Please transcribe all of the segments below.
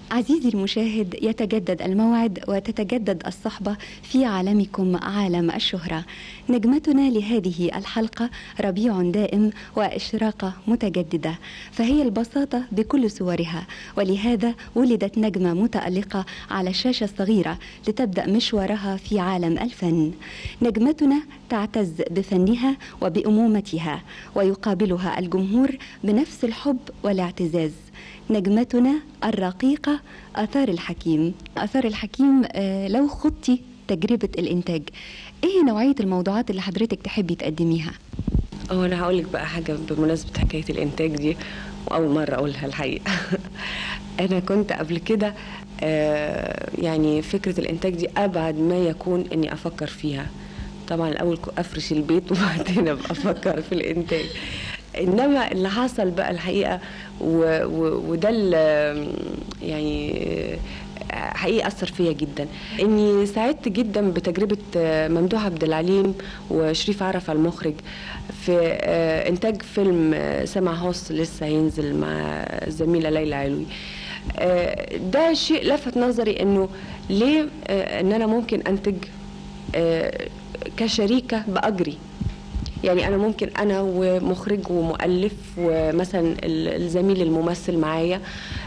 عزيزي المشاهد يتجدد الموعد وتتجدد الصحبة في عالمكم عالم الشهرة نجمتنا لهذه الحلقة ربيع دائم وإشراقة متجددة فهي البساطة بكل صورها ولهذا ولدت نجمة متألقة على الشاشة الصغيرة لتبدأ مشوارها في عالم الفن نجمتنا تعتز بفنها وبأمومتها ويقابلها الجمهور بنفس الحب والاعتزاز نجمتنا الرقيقة آثار الحكيم آثار الحكيم آه، لو خضتي تجربة الإنتاج إيه نوعية الموضوعات اللي حضرتك تحبي تقدميها؟ هو انا هقول لك بقى حاجه بمناسبه حكايه الانتاج دي واول مره اقولها الحقيقه انا كنت قبل كده آه، يعني فكره الانتاج دي ابعد ما يكون اني افكر فيها طبعا الاول كو- افرش البيت وبعدين ابقى افكر في الانتاج انما اللي حصل بقى الحقيقه و- و- وده اللي يعني آه، حقيقي اثر فيا جدا اني سعدت جدا بتجربه آه، ممدوح عبد العليم وشريف عرفه المخرج في آه، انتاج فيلم آه، سمع هوس لسه هينزل مع الزميله ليلى علوي آه، ده شيء لفت نظري انه ليه آه، ان انا ممكن انتج آه، كشريكه باجري يعني انا ممكن انا ومخرج ومؤلف ومثلا ال- الزميل الممثل معايا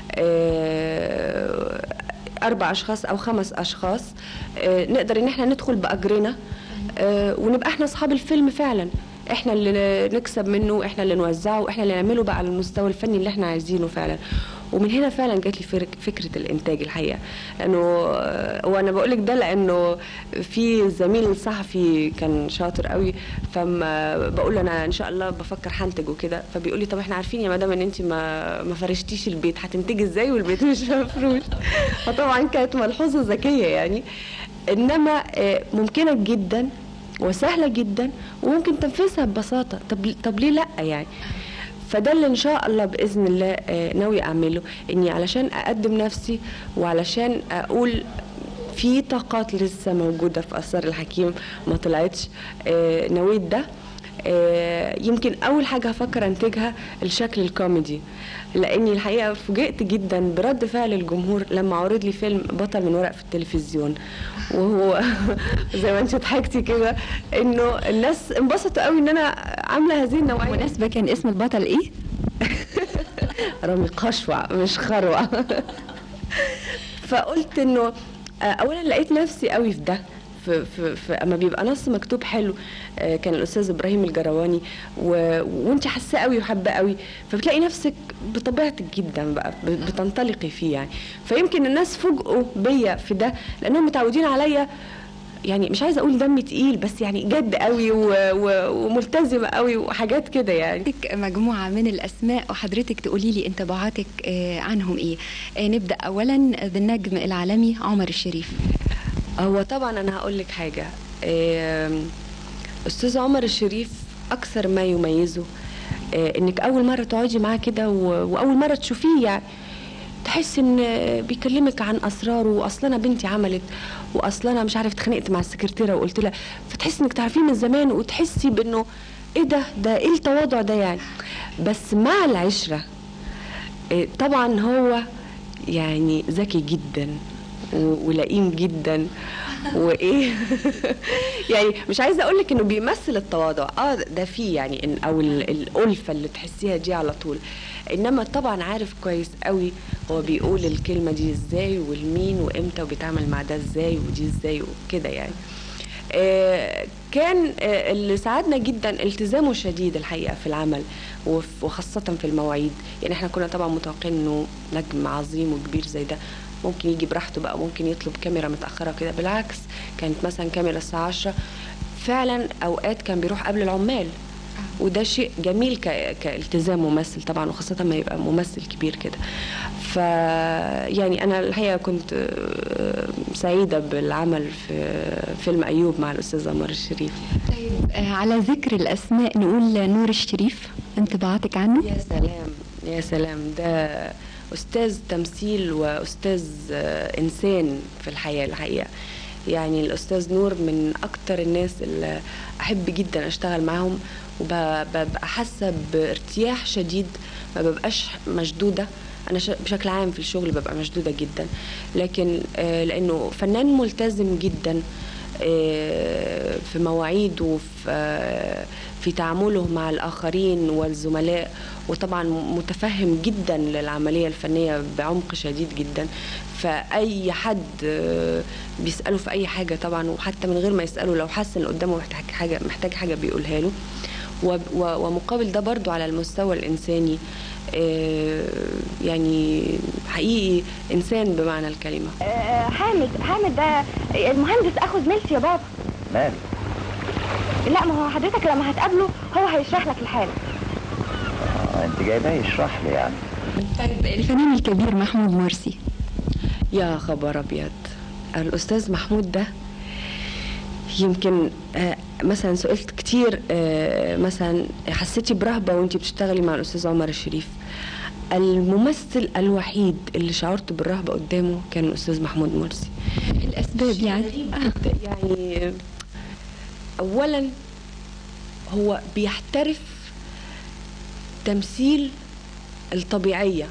آه، اربع اشخاص او خمس اشخاص آه، نقدر ان احنا ندخل باجرنا آه، ونبقى احنا اصحاب الفيلم فعلا احنا اللي نكسب منه احنا اللي نوزعه احنا اللي نعمله بقى على المستوى الفني اللي احنا عايزينه فعلا ومن هنا فعلا جات لي فرق- فكره الانتاج الحقيقه لانه آه، وانا بقول لك ده لانه في زميل صحفي كان شاطر قوي فما بقول له انا ان شاء الله بفكر هنتج وكده فبيقول لي طب احنا عارفين يا مدام ان انت ما ما فرشتيش البيت هتنتجي ازاي والبيت مش مفروش فطبعا كانت ملحوظه ذكيه يعني انما آه، ممكنه جدا وسهله جدا وممكن تنفيذها ببساطه طب طب ليه لا يعني فده اللي ان شاء الله باذن الله آه، ناوي اعمله اني علشان اقدم نفسي وعلشان اقول في طاقات لسه موجوده في اثار الحكيم ما طلعتش آه، نويت ده آه، يمكن اول حاجه هفكر انتجها الشكل الكوميدي لاني الحقيقه فوجئت جدا برد فعل الجمهور لما عرض لي فيلم بطل من ورق في التلفزيون وهو زي ما انت ضحكتي كده انه الناس انبسطوا قوي ان انا عامله هذه النوعيه مناسبة كان اسم البطل إيه؟ رامي قشوع مش خروع فقلت انه آه، اولا لقيت نفسي قوي في ده في, في, في اما بيبقى نص مكتوب حلو آه، كان الاستاذ ابراهيم الجرواني و... وانت حاساه قوي وحابه قوي فبتلاقي نفسك بطبيعتك جدا بقى ب- بتنطلقي فيه يعني فيمكن الناس فوجئوا بيا في ده لانهم متعودين عليا يعني مش عايزه اقول دم تقيل بس يعني جد قوي و... و... وملتزمه قوي وحاجات كده يعني عندك مجموعة من الأسماء وحضرتك تقولي لي انطباعاتك آه، عنهم إيه؟ آه، نبدأ أولا بالنجم العالمي عمر الشريف هو طبعا انا هقول لك حاجه آم، استاذ عمر الشريف اكثر ما يميزه آه، انك اول مره تقعدي معاه كده و- واول مره تشوفيه يعني تحس ان بيكلمك عن اسراره واصل انا بنتي عملت واصل انا مش عارف اتخانقت مع السكرتيره وقلت لها فتحس انك تعرفيه من زمان وتحسي بانه ايه ده ده ايه التواضع ده يعني بس مع العشره آه، طبعا هو يعني ذكي جدا و- ولئيم جدا وايه يعني مش عايزه اقول لك انه بيمثل التواضع اه ده فيه يعني إن او ال- الالفه اللي تحسيها دي على طول انما طبعا عارف كويس قوي هو بيقول الكلمه دي ازاي والمين وامتى وبيتعامل مع ده ازاي ودي ازاي وكده يعني آه، كان آه، اللي ساعدنا جدا التزامه الشديد الحقيقه في العمل وف- وخاصه في المواعيد يعني احنا كنا طبعا متوقعين انه نجم عظيم وكبير زي ده ممكن يجي براحته بقى ممكن يطلب كاميرا متاخره كده بالعكس كانت مثلا كاميرا الساعه 10 فعلا اوقات كان بيروح قبل العمال وده شيء جميل ك... كالتزام ممثل طبعا وخاصة ما يبقى ممثل كبير كده ف يعني أنا الحقيقة كنت آه، سعيدة بالعمل في فيلم أيوب مع الأستاذ عمر الشريف طيب آه، على ذكر الأسماء نقول نور الشريف انطباعاتك عنه؟ يا سلام يا سلام ده أستاذ تمثيل وأستاذ آه، إنسان في الحياة الحقيقة يعني الأستاذ نور من أكتر الناس اللي أحب جدا أشتغل معاهم وببقى حاسة بارتياح شديد ما ببقاش مشدودة انا ش- بشكل عام في الشغل ببقى مشدوده جدا لكن آه، لانه فنان ملتزم جدا آه، في مواعيده وفي آه، في تعامله مع الاخرين والزملاء وطبعا متفهم جدا للعمليه الفنيه بعمق شديد جدا فاي حد آه، بيساله في اي حاجه طبعا وحتى من غير ما يساله لو حس ان قدامه محتاج حاجه محتاج حاجه بيقولها له و- و- ومقابل ده برضو على المستوى الإنساني آه، يعني حقيقي إنسان بمعنى الكلمة آه، حامد حامد ده المهندس اخو زميلتي يا بابا مال لا ما هو حضرتك لما هتقابله هو هيشرح لك الحاله آه انت جايباه يشرح لي يعني طيب الفنان الكبير محمود مرسي يا خبر أبيض الأستاذ محمود ده يمكن آه، مثلا سئلت كتير آه، مثلا حسيتي برهبة وانتي بتشتغلي مع الأستاذ عمر الشريف الممثل الوحيد اللي شعرت بالرهبة قدامه كان الأستاذ محمود مرسي الأسباب يعني يعني اولا هو بيحترف تمثيل الطبيعيه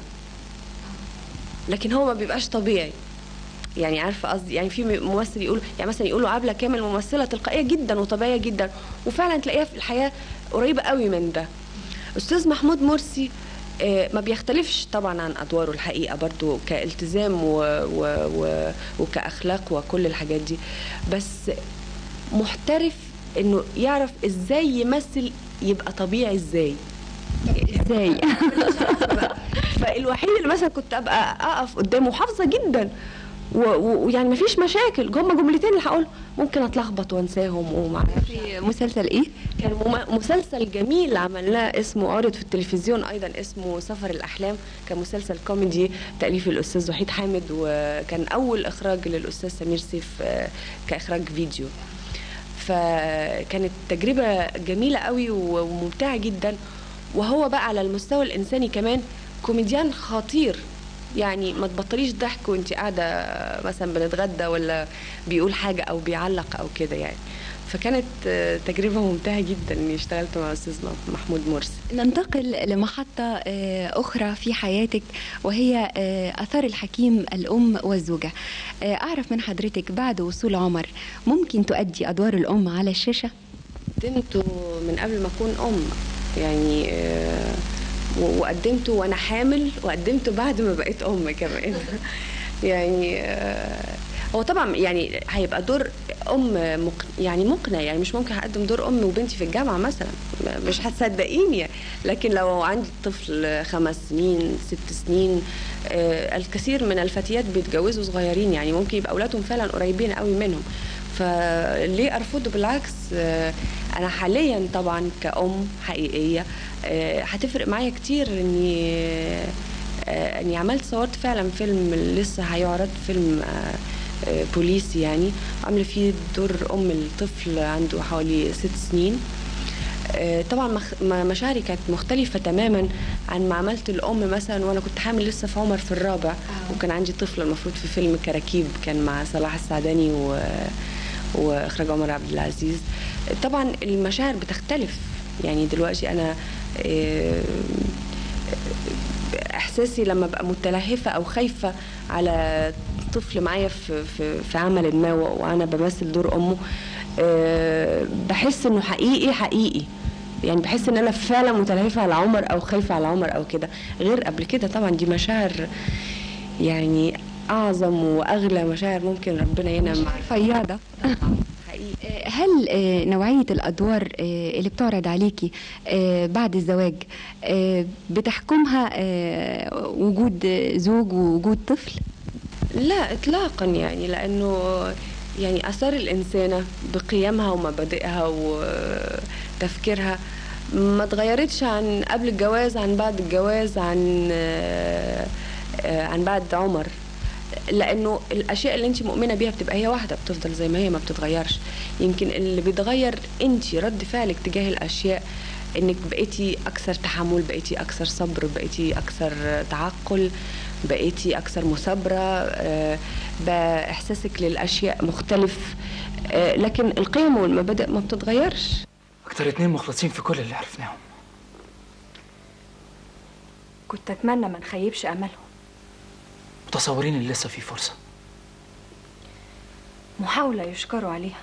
لكن هو ما بيبقاش طبيعي يعني عارفه قصدي يعني في ممثل يقول يعني مثلا يقولوا عبله كامل ممثله تلقائيه جدا وطبيعيه جدا وفعلا تلاقيها في الحياه قريبه قوي من ده استاذ محمود مرسي آه، ما بيختلفش طبعا عن ادواره الحقيقه برضو كالتزام و و و وكاخلاق وكل الحاجات دي بس محترف انه يعرف ازاي يمثل يبقى طبيعي ازاي ازاي فالوحيد اللي مثلا كنت ابقى اقف قدامه حافظه جدا و- و- ويعني مفيش مشاكل هما جملتين اللي هقول ممكن اتلخبط وانساهم وما في مسلسل ايه كان مم- مسلسل جميل عملناه اسمه عرض في التلفزيون ايضا اسمه سفر الاحلام كان مسلسل كوميدي تاليف الاستاذ وحيد حامد وكان اول اخراج للاستاذ سمير سيف آه، كاخراج فيديو فكانت تجربه جميله قوي وممتعه جدا وهو بقى على المستوى الانساني كمان كوميديان خطير يعني ما تبطليش ضحك وانت قاعده مثلا بنتغدى ولا بيقول حاجه او بيعلق او كده يعني فكانت آه، تجربه ممتعه جدا اني اشتغلت مع الاستاذ محمود مرسي ننتقل لمحطة آه، أخرى في حياتك وهي آه، أثار الحكيم الأم والزوجة آه، أعرف من حضرتك بعد وصول عمر ممكن تؤدي أدوار الأم على الشاشة قدمته من قبل ما اكون ام يعني آه، و- وقدمته وانا حامل وقدمته بعد ما بقيت ام كمان يعني آه، هو طبعا يعني هيبقى دور ام مق... يعني مقنع يعني مش ممكن هقدم دور ام وبنتي في الجامعه مثلا م- مش هتصدقيني لكن لو عندي طفل خمس سنين ست سنين آه، الكثير من الفتيات بيتجوزوا صغيرين يعني ممكن يبقى اولادهم فعلا قريبين قوي منهم فليه ارفضه بالعكس آه، انا حاليا طبعا كأم حقيقيه آه، هتفرق معايا كتير اني آه، اني عملت صورت فعلا فيلم لسه هيعرض فيلم آه، آه، بوليسي يعني عامله فيه دور ام الطفل عنده حوالي ست سنين آه، طبعا مخ- م- مشاعري كانت مختلفة تماما عن ما عملت الأم مثلا وأنا كنت حامل لسه في عمر في الرابع وكان عندي طفل المفروض في فيلم كراكيب كان مع صلاح السعداني و... وإخراج عمر عبد العزيز طبعا المشاعر بتختلف يعني دلوقتي أنا آه، احساسي لما ابقى متلهفه او خايفه على طفل معايا في في في عمل ما و- وانا بمثل دور امه آه، بحس انه حقيقي حقيقي يعني بحس ان انا فعلا متلهفه على عمر او خايفه على عمر او كده غير قبل كده طبعا دي مشاعر يعني اعظم واغلى مشاعر ممكن ربنا ينعم معاها فياضة حقيقي آه، هل آه، نوعية الأدوار آه، اللي بتعرض عليكي آه، بعد الزواج آه، بتحكمها آه، وجود زوج ووجود طفل؟ لا اطلاقا يعني لانه يعني اثار الانسانه بقيمها ومبادئها وتفكيرها ما اتغيرتش عن قبل الجواز عن بعد الجواز عن آه، آه، عن بعد عمر لانه الاشياء اللي انت مؤمنه بيها بتبقى هي واحده بتفضل زي ما هي ما بتتغيرش يمكن اللي بيتغير انت رد فعلك تجاه الاشياء انك بقيتي اكثر تحمل بقيتي اكثر صبر بقيتي اكثر تعقل بقيتي اكثر مثابره آه، بقى احساسك للاشياء مختلف آه، لكن القيم والمبادئ ما بتتغيرش أكتر اتنين مخلصين في كل اللي عرفناهم كنت اتمنى ما نخيبش املهم متصورين ان لسه في فرصه محاولة يشكروا عليها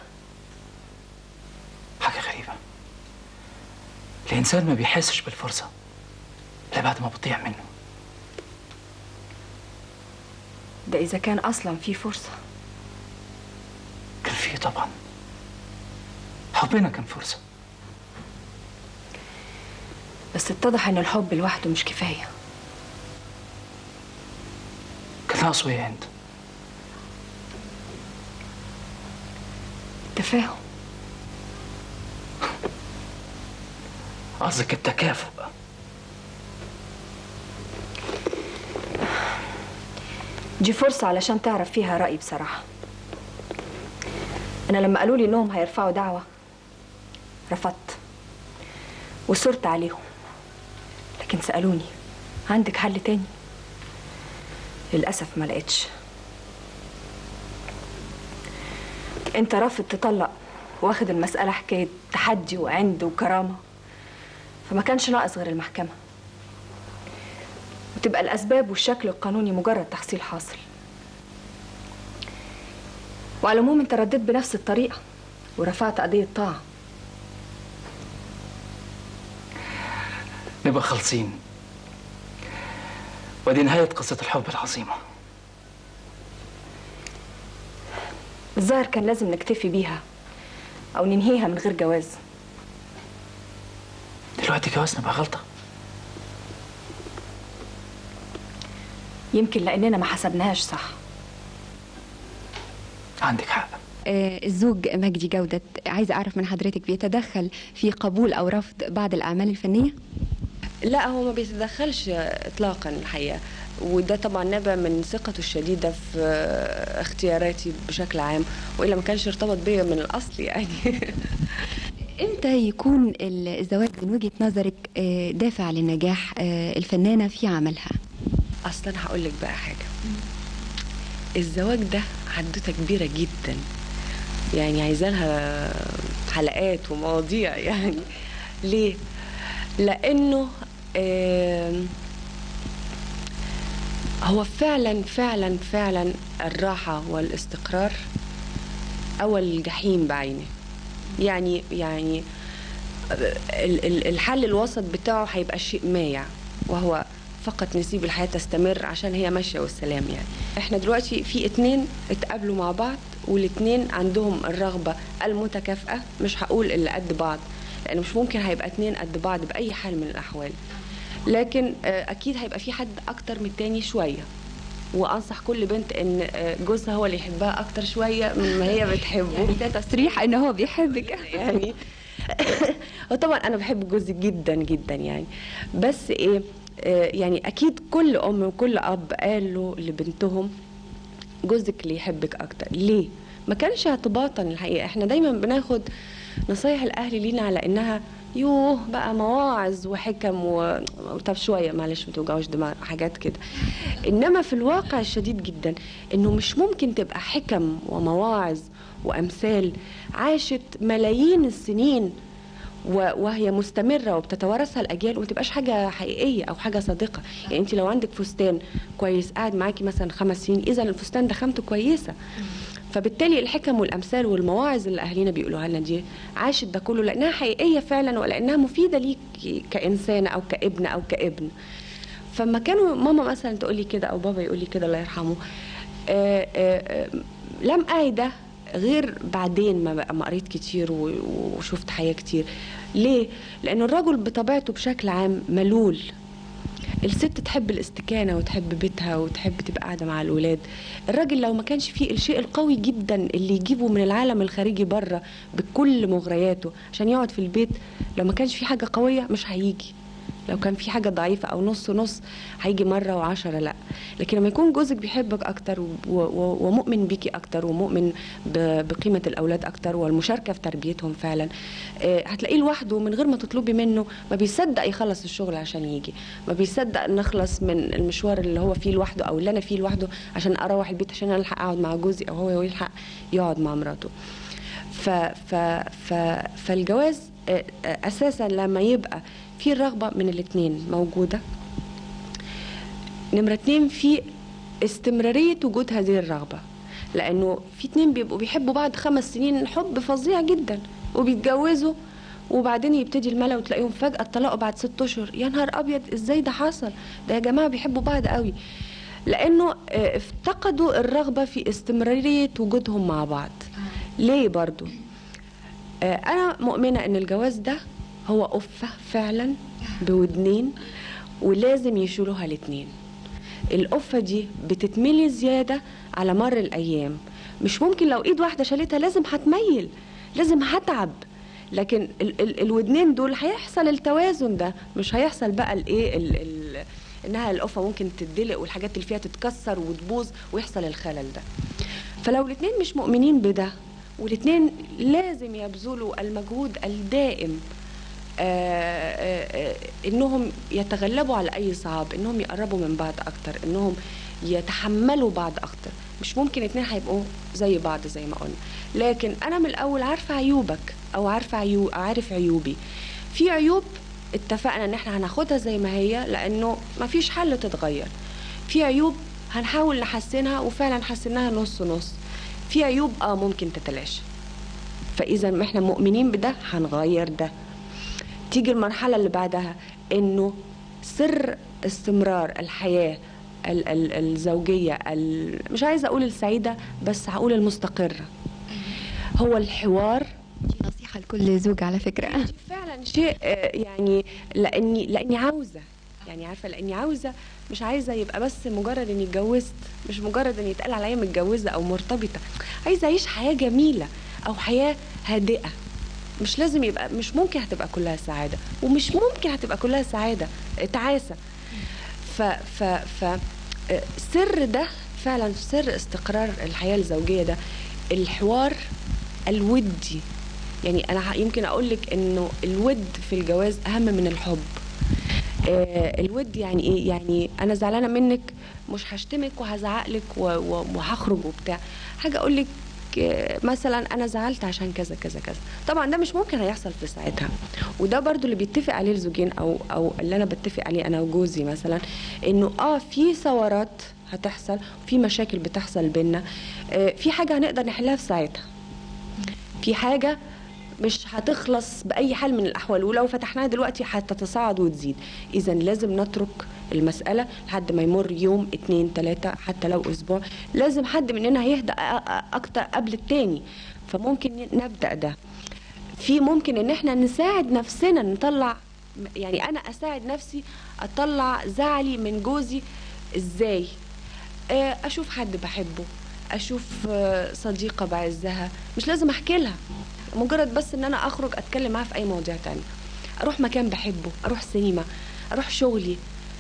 حاجه غريبه الانسان ما بيحسش بالفرصه الا بعد ما بتضيع منه ده اذا كان اصلا في فرصة كان فيه طبعا حبنا كان فرصه بس اتضح ان الحب لوحده مش كفاية كان ناقصه ايه انت تفاهم قصدك التكافؤ دي فرصة علشان تعرف فيها رأيي بصراحة أنا لما قالوا لي إنهم هيرفعوا دعوة رفضت وصرت عليهم لكن سألوني عندك حل تاني للأسف ما لقيتش أنت رافض تطلق واخد المسألة حكاية تحدي وعند وكرامة فما كانش ناقص غير المحكمة وتبقى الأسباب والشكل القانوني مجرد تحصيل حاصل وعلى العموم انت رديت بنفس الطريقة ورفعت قضية طاعة نبقى خالصين ودي نهايه قصه الحب العظيمه الظاهر كان لازم نكتفي بيها أو ننهيها من غير جواز دلوقتي جوازنا بقى غلطه يمكن لأننا ما حسبناهاش صح عندك حق آه، الزوج مجدي جودة عايزة أعرف من حضرتك بيتدخل في قبول أو رفض بعض الأعمال الفنية؟ لا هو ما بيتدخلش اطلاقا الحقيقه وده طبعا نابع من ثقته الشديده في اختياراتي بشكل عام والا ما كانش ارتبط بيا من الاصل يعني إمتى يكون الزواج من وجهة نظرك آه، دافع لنجاح آه، الفنانة في عملها؟ اصلا هقول لك بقى حاجه الزواج ده حدوته كبيره جدا يعني عايزه لها حلقات ومواضيع يعني ليه لانه آم، هو فعلا فعلا فعلا الراحه والاستقرار اول الجحيم بعينه يعني يعني ال- ال- الحل الوسط بتاعه هيبقى شيء مايع وهو فقط نسيب الحياة تستمر عشان هي ماشية والسلام يعني احنا دلوقتي في اتنين اتقابلوا مع بعض والاتنين عندهم الرغبة المتكافئة مش هقول اللي قد بعض لأن مش ممكن هيبقى اتنين قد بعض بأي حال من الأحوال لكن آه، أكيد هيبقى في حد أكتر من التاني شوية وأنصح كل بنت إن آه، جوزها هو اللي يحبها أكتر شوية من ما هي بتحبه ده تصريح إن هو بيحبك يعني وطبعا انا بحب جوزي جدا جدا يعني بس ايه آه، يعني اكيد كل ام وكل اب قالوا لبنتهم جوزك اللي يحبك اكتر ليه ما كانش اعتباطا الحقيقه احنا دايما بناخد نصايح الاهل لينا على انها يوه بقى مواعظ وحكم و... طب شويه معلش ما توجعوش دماغ حاجات كده انما في الواقع الشديد جدا انه مش ممكن تبقى حكم ومواعظ وامثال عاشت ملايين السنين و- وهي مستمره وبتتوارثها الاجيال وما تبقاش حاجه حقيقيه او حاجه صادقه يعني انت لو عندك فستان كويس قاعد معاكي مثلا خمس سنين اذا الفستان ده خامته كويسه فبالتالي الحكم والامثال والمواعظ اللي اهالينا بيقولوها لنا دي عاشت ده كله لانها حقيقيه فعلا ولانها مفيده ليك كانسانه او كابن او كابن فما كانوا ماما مثلا تقولي كده او بابا يقولي كده الله يرحمه آه آه آه لم اعي ده غير بعدين ما بقى ما قريت كتير و- وشفت حياه كتير ليه لان الرجل بطبيعته بشكل عام ملول الست تحب الاستكانه وتحب بيتها وتحب تبقى قاعده مع الولاد الراجل لو ما كانش فيه الشيء القوي جدا اللي يجيبه من العالم الخارجي بره بكل مغرياته عشان يقعد في البيت لو ما كانش فيه حاجه قويه مش هيجي لو كان في حاجه ضعيفه او نص نص هيجي مره وعشرة لا لكن لما يكون جوزك بيحبك اكتر و- و- ومؤمن بيكي اكتر ومؤمن ب- بقيمه الاولاد اكتر والمشاركه في تربيتهم فعلا آه، هتلاقيه لوحده من غير ما تطلبي منه ما بيصدق يخلص الشغل عشان يجي ما بيصدق نخلص من المشوار اللي هو فيه لوحده او اللي انا فيه لوحده عشان اروح البيت عشان الحق اقعد مع جوزي او هو يلحق يقعد مع مراته ف ف ف فالجواز آه، آه، اساسا لما يبقى في الرغبه من الاثنين موجوده نمرة اتنين في استمرارية وجود هذه الرغبة لأنه في اتنين بيبقوا بيحبوا بعض خمس سنين حب فظيع جدا وبيتجوزوا وبعدين يبتدي الملل وتلاقيهم فجأة اتطلقوا بعد ست أشهر يا نهار أبيض إزاي ده حصل ده يا جماعة بيحبوا بعض قوي لأنه آه، افتقدوا الرغبة في استمرارية وجودهم مع بعض ليه برضو آه، أنا مؤمنة إن الجواز ده هو أفة فعلا بودنين ولازم يشيلوها الاتنين القفة دي بتتملي زيادة على مر الأيام مش ممكن لو إيد واحدة شالتها لازم هتميل لازم هتعب لكن ال ال الودنين دول هيحصل التوازن ده مش هيحصل بقى الايه ال ال انها القفه ممكن تدلق والحاجات اللي فيها تتكسر وتبوظ ويحصل الخلل ده فلو الاثنين مش مؤمنين بده والاثنين لازم يبذلوا المجهود الدائم آه، آه، آه، انهم يتغلبوا على اي صعاب انهم يقربوا من بعض اكتر انهم يتحملوا بعض اكتر مش ممكن اتنين هيبقوا زي بعض زي ما قلنا لكن انا من الاول عارفه عيوبك او عارفه عيو عارف عيوبي في عيوب اتفقنا ان احنا هناخدها زي ما هي لانه مفيش حل تتغير في عيوب هنحاول نحسنها وفعلا حسناها نص نص في عيوب اه ممكن تتلاشى فاذا ما احنا مؤمنين بده هنغير ده تيجي المرحلة اللي بعدها إنه سر استمرار الحياة ال- ال- الزوجية ال- مش عايزة أقول السعيدة بس هقول المستقرة هو الحوار دي نصيحة لكل زوج على فكرة فعلا شيء آه، يعني لاني لاني عاوزه يعني عارفه لاني عاوزه مش عايزه يبقى بس مجرد اني اتجوزت مش مجرد ان يتقال عليا متجوزه او مرتبطه عايزه اعيش حياه جميله او حياه هادئه مش لازم يبقى مش ممكن هتبقى كلها سعاده ومش ممكن هتبقى كلها سعاده آه، تعاسه ف ف ف آه، سر ده فعلا سر استقرار الحياه الزوجيه ده الحوار الودي يعني انا ح- يمكن اقول لك انه الود في الجواز اهم من الحب آه الود يعني ايه يعني انا زعلانه منك مش هشتمك وهزعق لك و- و- وهخرج وبتاع حاجه اقول لك آه، مثلا انا زعلت عشان كذا كذا كذا طبعا ده مش ممكن هيحصل في ساعتها وده برضو اللي بيتفق عليه الزوجين او او اللي انا بتفق عليه انا وجوزي مثلا انه اه في ثورات هتحصل في مشاكل بتحصل بينا آه في حاجه هنقدر نحلها في ساعتها في حاجة مش هتخلص بأي حال من الأحوال ولو فتحناها دلوقتي هتتصاعد وتزيد إذا لازم نترك المسألة لحد ما يمر يوم اتنين تلاتة حتى لو أسبوع لازم حد مننا يهدأ أ- أ- أكتر قبل التاني فممكن نبدأ ده في ممكن ان احنا نساعد نفسنا نطلع يعني انا اساعد نفسي اطلع زعلي من جوزي ازاي آه، اشوف حد بحبه اشوف آه، صديقه بعزها مش لازم احكي لها مجرد بس ان انا اخرج اتكلم معاها في اي مواضيع تانية اروح مكان بحبه اروح سينما اروح شغلي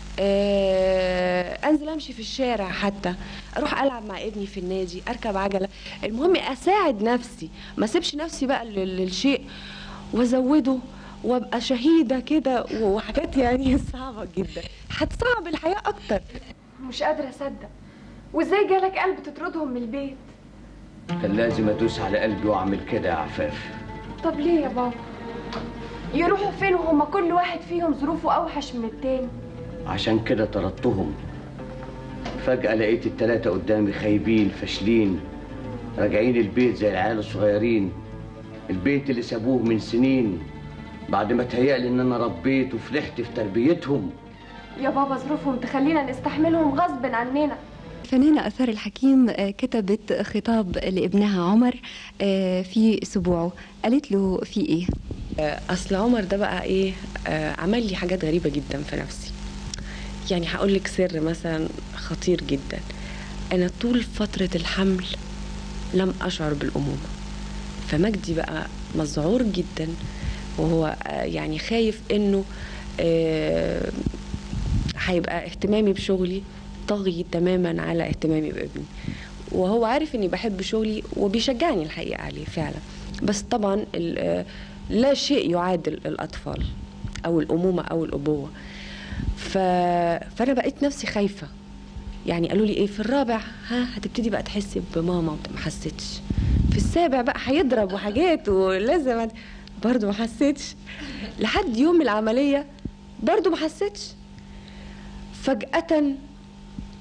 آه، انزل امشي في الشارع حتى اروح العب مع ابني في النادي اركب عجله المهم اساعد نفسي ما اسيبش نفسي بقى لل- للشيء وازوده وابقى شهيده كده وحاجات يعني صعبه جدا هتصعب الحياه اكتر مش قادرة أصدق وإزاي جالك قلب تطردهم من البيت كان لازم ادوس على قلبي واعمل كده يا عفاف طب ليه يا بابا يروحوا فين وهما كل واحد فيهم ظروفه أوحش من التاني عشان كده طردتهم فجأة لقيت التلاتة قدامي خايبين فاشلين راجعين البيت زي العيال الصغيرين البيت اللي سابوه من سنين بعد ما تهيألي ان انا ربيت وفلحت في تربيتهم يا بابا ظروفهم تخلينا نستحملهم غصب عننا الفنانة أثار الحكيم آه، كتبت خطاب لابنها عمر آه، في أسبوعه قالت له في إيه؟ آه، اصل عمر ده بقى ايه آه، عمل لي حاجات غريبه جدا في نفسي يعني هقول لك سر مثلا خطير جدا انا طول فتره الحمل لم اشعر بالامومه فمجدي بقى مذعور جدا وهو آه، يعني خايف انه آه، هيبقى اهتمامي بشغلي طاغي تماما على اهتمامي بابني وهو عارف اني بحب شغلي وبيشجعني الحقيقه عليه فعلا بس طبعا ال- آه، لا شيء يعادل الاطفال او الامومه او الابوه ف... فانا بقيت نفسي خايفه يعني قالوا لي ايه في الرابع ها هتبتدي بقى تحسي بماما وت- ما حسيتش في السابع بقى هيضرب وحاجات ولازم هت- برضه ما حسيتش لحد يوم العمليه برضه ما حسيتش فجأة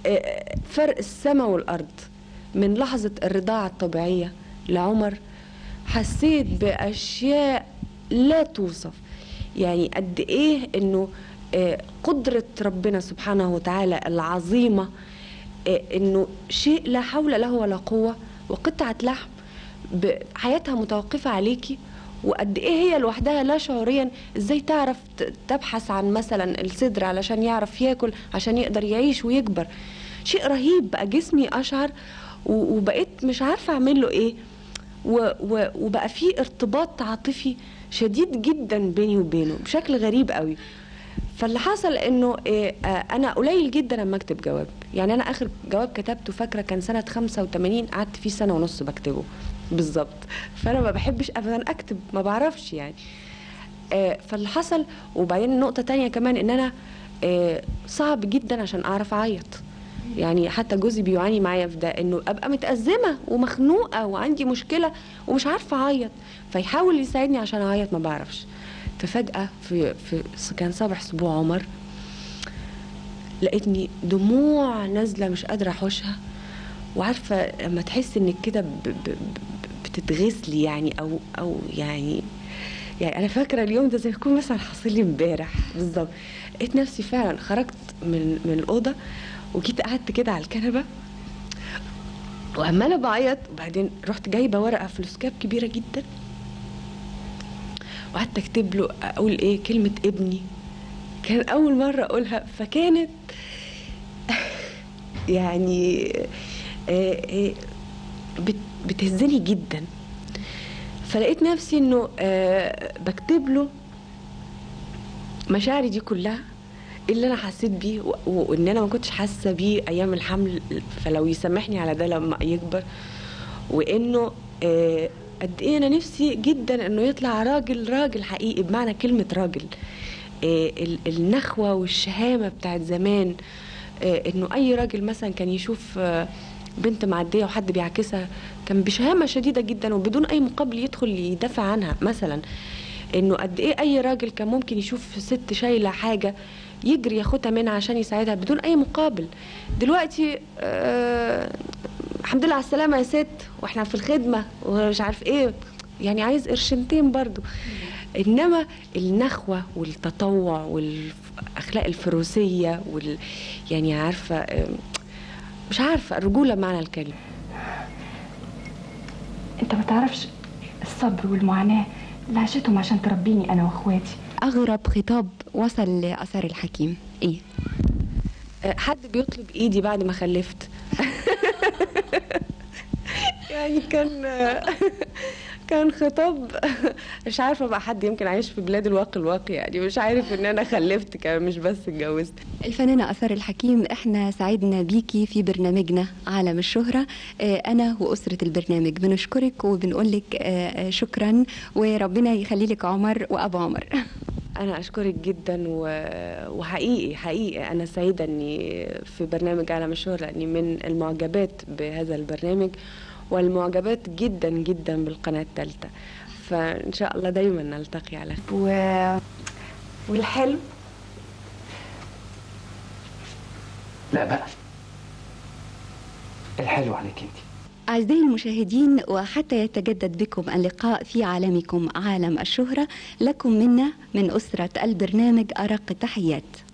آه، فرق السماء والارض من لحظه الرضاعه الطبيعيه لعمر حسيت باشياء لا توصف يعني قد ايه انه آه، قدره ربنا سبحانه وتعالى العظيمه آه، انه شيء لا حول له ولا قوه وقطعه لحم ب- حياتها متوقفه عليكي وقد ايه هي لوحدها لا شعوريا ازاي تعرف ت- تبحث عن مثلا الصدر علشان يعرف ياكل عشان يقدر يعيش ويكبر شيء رهيب بقى جسمي اشعر و- وبقيت مش عارفه اعمل له ايه و- و- وبقى في ارتباط عاطفي شديد جدا بيني وبينه بشكل غريب قوي فاللي حصل انه إيه آه، انا قليل جدا لما اكتب جواب يعني انا اخر جواب كتبته فاكره كان سنه 85 قعدت فيه سنه ونص بكتبه بالظبط فانا ما بحبش ابدا اكتب ما بعرفش يعني آه، فاللي حصل وبعدين نقطه تانية كمان ان انا آه، صعب جدا عشان اعرف اعيط يعني حتى جوزي بيعاني معايا في ده انه ابقى متازمه ومخنوقه وعندي مشكله ومش عارفه اعيط فيحاول يساعدني عشان اعيط ما بعرفش ففجاه في في كان صباح اسبوع عمر لقيتني دموع نازله مش قادره احوشها وعارفه لما تحس انك كده ب- ب- ب- بتتغسلي يعني او او يعني يعني انا فاكره اليوم ده زي ما يكون مثلا حاصل لي امبارح بالظبط لقيت نفسي فعلا خرجت من من الاوضه وجيت قعدت كده على الكنبه وعماله بعيط وبعدين رحت جايبه ورقه فلوسكاب كبيره جدا وقعدت اكتب له اقول ايه كلمه ابني كان اول مره اقولها فكانت يعني آه، آه، بت- بتهزني جدا فلقيت نفسي انه آه، بكتب له مشاعري دي كلها اللي انا حسيت بيه و- وان انا ما كنتش حاسه بيه ايام الحمل فلو يسامحني على ده لما يكبر وانه آه، قد ايه انا نفسي جدا انه يطلع راجل راجل حقيقي بمعنى كلمه راجل آه، ال- النخوه والشهامه بتاعت زمان آه، انه اي راجل مثلا كان يشوف آه، بنت معديه وحد بيعكسها كان بشهامه شديده جدا وبدون اي مقابل يدخل يدافع عنها مثلا انه قد ايه اي راجل كان ممكن يشوف ست شايله حاجه يجري ياخدها منها عشان يساعدها بدون اي مقابل دلوقتي آه الحمد لله على السلامه يا ست واحنا في الخدمه ومش عارف ايه يعني عايز قرشنتين برضو انما النخوه والتطوع والاخلاق الفروسيه وال يعني عارفه آه، مش عارفه الرجوله بمعنى الكلمه انت ما تعرفش الصبر والمعاناة اللي عاشتهم عشان تربيني انا واخواتي أغرب خطاب وصل لأثر الحكيم إيه؟ آه، حد بيطلب ايدي بعد ما خلفت يعني كان كان خطاب مش عارفه بقى حد يمكن عايش في بلاد الواقي الواقي يعني مش عارف ان انا خلفت كمان مش بس اتجوزت الفنانة أثر الحكيم احنا سعدنا بيكي في برنامجنا عالم الشهرة آه، أنا وأسرة البرنامج بنشكرك وبنقول لك آه، آه، شكرا وربنا يخلي لك عمر وأبو عمر انا اشكرك جدا و... وحقيقي حقيقي انا سعيده اني في برنامج عالم الشهرة لاني من المعجبات بهذا البرنامج والمعجبات جدا جدا بالقناه الثالثه فان شاء الله دايما نلتقي على خير و... والحلم لا بقى الحلو عليك انت أعزائي المشاهدين وحتى يتجدد بكم اللقاء في عالمكم عالم الشهرة لكم منا من أسرة البرنامج أرق التحيات